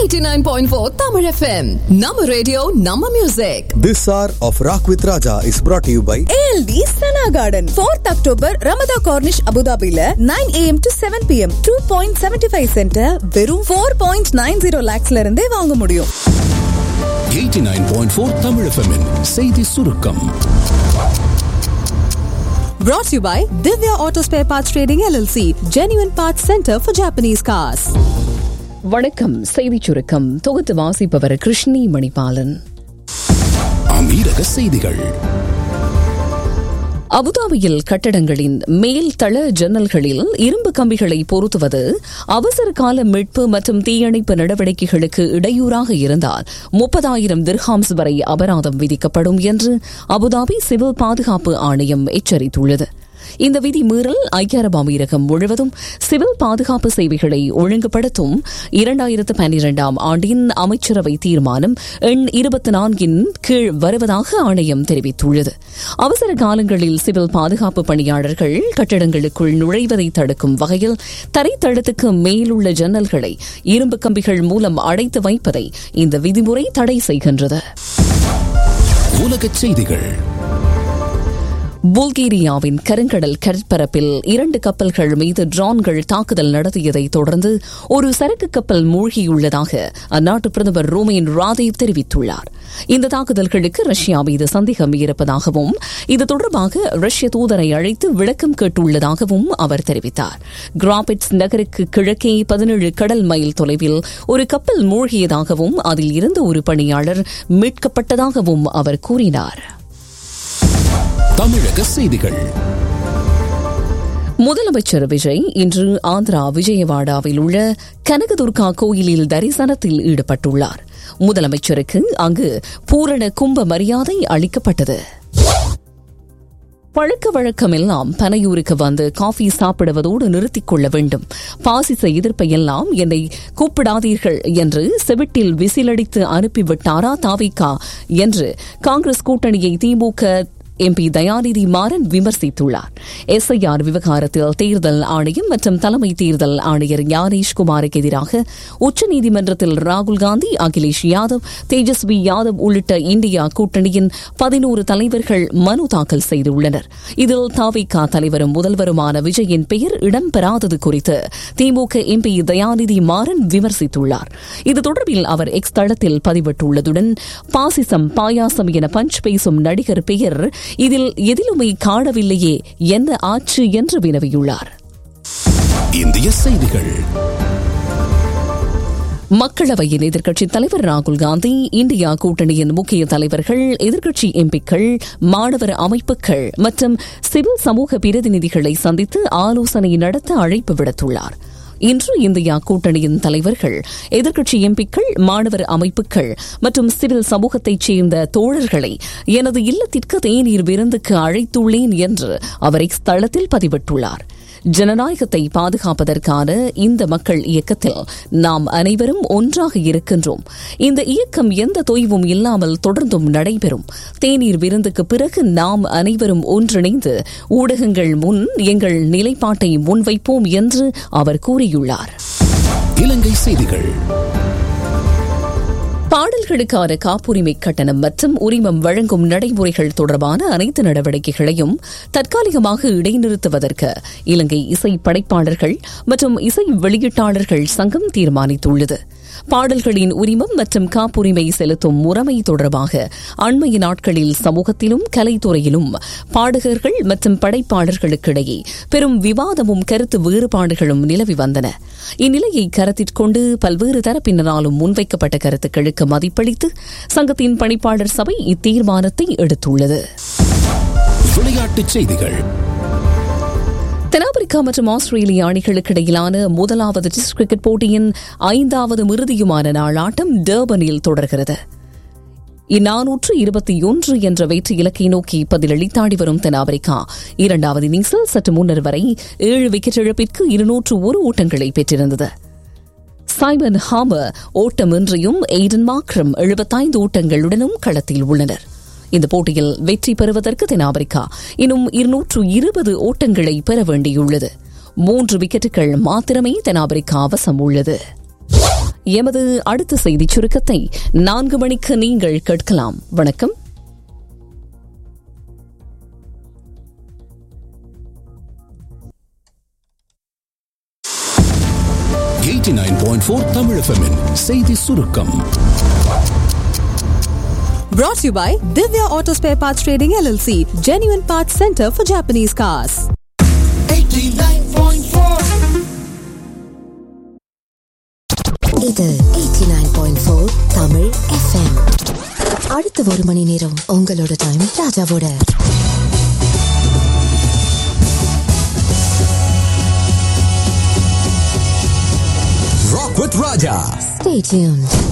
89.4 Tamil FM. நம்ம radio நம்ம music This hour of Rock with Raja is brought to you by ALD Sana Garden 4th October Ramada Cornish Abu Dhabiல 9 am to 7 pm 2.75 cent வெறும் 4.90 lakhsல இருந்தே வாங்க முடியும் 89.4 Tamil FM -இன் செய்தி சுருக்கம் brought to you by Divya Auto Spare Parts Trading LLC Genuine Parts Center for Japanese Cars வணக்கம் செய்திச் சுருக்கம் தொகுத்து வாசிப்பவர் கிருஷ்ணி மணிபாலன் அமீரக செய்திகள் அபுதாபியில் கட்டடங்களின் மேல் தள ஜன்னல்களில் இரும்பு கம்பிகளை பொருத்துவது அவசர கால மீட்பு மற்றும் தீயணைப்பு நடவடிக்கைகளுக்கு இடையூறாக இருந்தால் முப்பதாயிரம் திர்ஹாம்ஸ் வரை அபராதம் விதிக்கப்படும் என்று அபுதாபி சிவில் பாதுகாப்பு ஆணையம் எச்சரித்துள்ளது இந்த விதி மீறல் ஐக்கிய அரபு அமீரகம் முழுவதும் சிவில் பாதுகாப்பு சேவைகளை ஒழுங்குபடுத்தும் இரண்டாயிரத்து பன்னிரண்டாம் ஆண்டின் அமைச்சரவை தீர்மானம் எண் இருபத்தி நான்கின் கீழ் வருவதாக ஆணையம் தெரிவித்துள்ளது அவசர காலங்களில் சிவில் பாதுகாப்பு பணியாளர்கள் கட்டடங்களுக்குள் நுழைவதை தடுக்கும் வகையில் தரைத்தளத்துக்கு மேலுள்ள ஜன்னல்களை இரும்பு கம்பிகள் மூலம் அடைத்து வைப்பதை இந்த விதிமுறை தடை செய்கின்றது உலகச் செய்திகள் புல்கேரியாவின் கருங்கடல் கடற்பரப்பில் இரண்டு கப்பல்கள் மீது ட்ரோன்கள் தாக்குதல் நடத்தியதை தொடர்ந்து ஒரு சரக்கு கப்பல் மூழ்கியுள்ளதாக அந்நாட்டு பிரதமர் ரோமேன் ராதேவ் தெரிவித்துள்ளார் இந்த தாக்குதல்களுக்கு ரஷ்யா மீது சந்தேகம் இருப்பதாகவும் இது தொடர்பாக ரஷ்ய தூதரை அழைத்து விளக்கம் கேட்டுள்ளதாகவும் அவர் தெரிவித்தார் கிராபிட்ஸ் நகருக்கு கிழக்கே பதினேழு கடல் மைல் தொலைவில் ஒரு கப்பல் மூழ்கியதாகவும் அதில் இருந்த ஒரு பணியாளர் மீட்கப்பட்டதாகவும் அவர் கூறினார் தமிழக செய்திகள் முதலமைச்சர் விஜய் இன்று ஆந்திரா விஜயவாடாவில் உள்ள கனகதுர்கா கோயிலில் தரிசனத்தில் ஈடுபட்டுள்ளார் முதலமைச்சருக்கு அங்கு பூரண கும்ப மரியாதை அளிக்கப்பட்டது பழக்க வழக்கமெல்லாம் பனையூருக்கு வந்து காஃபி சாப்பிடுவதோடு நிறுத்திக் கொள்ள வேண்டும் பாசிச எதிர்ப்பையெல்லாம் என்னை கூப்பிடாதீர்கள் என்று செவிட்டில் விசிலடித்து அனுப்பிவிட்டாரா தாவிகா என்று காங்கிரஸ் கூட்டணியை திமுக எம்பி தயாநிதி மாறன் விமர்சித்துள்ளார் எஸ்ஐஆர் விவகாரத்தில் தேர்தல் ஆணையம் மற்றும் தலைமை தேர்தல் ஆணையர் ஞானேஷ்குமாருக்கு எதிராக உச்சநீதிமன்றத்தில் ராகுல் காந்தி அகிலேஷ் யாதவ் தேஜஸ்வி யாதவ் உள்ளிட்ட இந்தியா கூட்டணியின் பதினோரு தலைவர்கள் மனு தாக்கல் செய்துள்ளனர் இதில் தாவிகா தலைவரும் முதல்வருமான விஜயின் பெயர் இடம்பெறாதது குறித்து திமுக எம்பி தயாநிதி மாறன் விமர்சித்துள்ளார் இது தொடர்பில் அவர் எக்ஸ் தளத்தில் பதிவிட்டுள்ளதுடன் பாசிசம் பாயாசம் என பஞ்ச் பேசும் நடிகர் பெயர் இதில் எதிலுமே காணவில்லையே என்ன ஆச்சு என்று வினவியுள்ளார் இந்திய செய்திகள் மக்களவையின் எதிர்க்கட்சித் தலைவர் ராகுல் காந்தி இந்தியா கூட்டணியின் முக்கிய தலைவர்கள் எதிர்க்கட்சி எம்பிக்கள் மாணவர் அமைப்புகள் மற்றும் சிவில் சமூக பிரதிநிதிகளை சந்தித்து ஆலோசனை நடத்த அழைப்பு விடுத்துள்ளார் இன்று இந்தியா கூட்டணியின் தலைவர்கள் எதிர்க்கட்சி எம்பிக்கள் மாணவர் அமைப்புகள் மற்றும் சிவில் சமூகத்தைச் சேர்ந்த தோழர்களை எனது இல்லத்திற்கு தேநீர் விருந்துக்கு அழைத்துள்ளேன் என்று அவர் இஸ்தளத்தில் பதிவிட்டுள்ளார் ஜனநாயகத்தை பாதுகாப்பதற்கான இந்த மக்கள் இயக்கத்தில் நாம் அனைவரும் ஒன்றாக இருக்கின்றோம் இந்த இயக்கம் எந்த தொய்வும் இல்லாமல் தொடர்ந்தும் நடைபெறும் தேநீர் விருந்துக்கு பிறகு நாம் அனைவரும் ஒன்றிணைந்து ஊடகங்கள் முன் எங்கள் நிலைப்பாட்டை முன்வைப்போம் என்று அவர் கூறியுள்ளார் இலங்கை செய்திகள் பாடல்களுக்கான காப்புரிமை கட்டணம் மற்றும் உரிமம் வழங்கும் நடைமுறைகள் தொடர்பான அனைத்து நடவடிக்கைகளையும் தற்காலிகமாக இடைநிறுத்துவதற்கு இலங்கை இசை படைப்பாளர்கள் மற்றும் இசை வெளியீட்டாளர்கள் சங்கம் தீர்மானித்துள்ளது பாடல்களின் உரிமம் மற்றும் காப்புரிமை செலுத்தும் முறைமை தொடர்பாக அண்மைய நாட்களில் சமூகத்திலும் கலைத்துறையிலும் பாடகர்கள் மற்றும் படைப்பாளர்களுக்கிடையே பெரும் விவாதமும் கருத்து வேறுபாடுகளும் நிலவி வந்தன இந்நிலையை கருத்திற்கொண்டு பல்வேறு தரப்பினராலும் முன்வைக்கப்பட்ட கருத்துக்களுக்கு மதிப்பளித்து சங்கத்தின் பணிப்பாளர் சபை இத்தீர்மானத்தை எடுத்துள்ளது விளையாட்டுச் செய்திகள் தென்னாப்பிரிக்கா மற்றும் ஆஸ்திரேலிய அணிகளுக்கு இடையிலான முதலாவது டெஸ்ட் கிரிக்கெட் போட்டியின் ஐந்தாவது இறுதியுமான நாள் ஆட்டம் டர்பனில் தொடர்கிறது இந்நானூற்று இருபத்தி ஒன்று என்ற வெற்றி இலக்கை நோக்கி பதிலளித்தாடி வரும் தென்னாப்பிரிக்கா இரண்டாவது இன்னிங்ஸில் சற்று முன்னர் வரை ஏழு விக்கெட் இழப்பிற்கு இருநூற்று ஒரு ஓட்டங்களை பெற்றிருந்தது சைமன் ஹாமர் ஓட்டமின்றியும் எய்டன் மாக்ரம் எழுபத்தைந்து ஓட்டங்களுடனும் களத்தில் உள்ளனர் இந்த போட்டியில் வெற்றி பெறுவதற்கு தென்னாப்பிரிக்கா இன்னும் இருநூற்று இருபது ஓட்டங்களை பெற வேண்டியுள்ளது மூன்று விக்கெட்டுகள் மாத்திரமே தென்னாப்பிரிக்கா வசம் உள்ளது எமது அடுத்த செய்திச் சுருக்கத்தை நான்கு மணிக்கு நீங்கள் கேட்கலாம் வணக்கம் eighty nine point four Tamil எஃப்எம்மின் செய்தி சுருக்கம் Brought to you by Divya Auto Spare Parts Trading LLC, genuine parts center for Japanese cars. இது 89.4 தமிழ் FM அடுத்த ஒரு மணி நேரம் உங்களோட டைம் ராஜாவோட Rock with Raja. Stay tuned